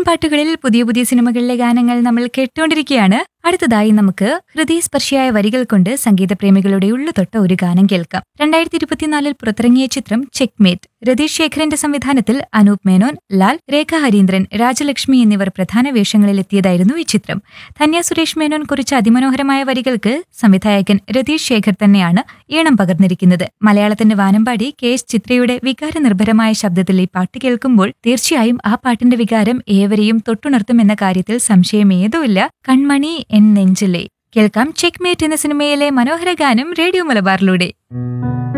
പാട്ടുകളിൽ പുതിയ പുതിയ സിനിമകളിലെ ഗാനങ്ങൾ നമ്മൾ കേട്ടുകൊണ്ടിരിക്കുകയാണ് അടുത്തതായി നമുക്ക് ഹൃദയസ്പർശിയായ വരികൾ കൊണ്ട് സംഗീതപ്രേമികളുടെ ഉള്ളു തൊട്ട ഒരു ഗാനം കേൾക്കാം രണ്ടായിരത്തി ഇരുപത്തിനാലിൽ പുറത്തിറങ്ങിയ ചിത്രം ചെക്മേറ്റ് രതീഷ് ശേഖരന്റെ സംവിധാനത്തിൽ അനൂപ് മേനോൻ ലാൽ രേഖ ഹരീന്ദ്രൻ രാജലക്ഷ്മി എന്നിവർ പ്രധാന വേഷങ്ങളിൽ എത്തിയതായിരുന്നു ഈ ചിത്രം ധന്യ സുരേഷ് മേനോൻ കുറിച്ച അതിമനോഹരമായ വരികൾക്ക് സംവിധായകൻ രതീഷ് ശേഖർ തന്നെയാണ് ഈണം പകർന്നിരിക്കുന്നത് മലയാളത്തിന്റെ വാനമ്പാടി കെ എസ് ചിത്രയുടെ വികാരനിർഭരമായ ശബ്ദത്തിൽ ഈ പാട്ട് കേൾക്കുമ്പോൾ തീർച്ചയായും ആ പാട്ടിന്റെ വികാരം ഏവരെയും തൊട്ടുണർത്തുമെന്ന കാര്യത്തിൽ സംശയം ഏതുമില്ല കൺമണി എൻ നെഞ്ചിലെ കേൾക്കാം ചെക്മേറ്റ് എന്ന സിനിമയിലെ മനോഹര ഗാനം റേഡിയോ മലബാറിലൂടെ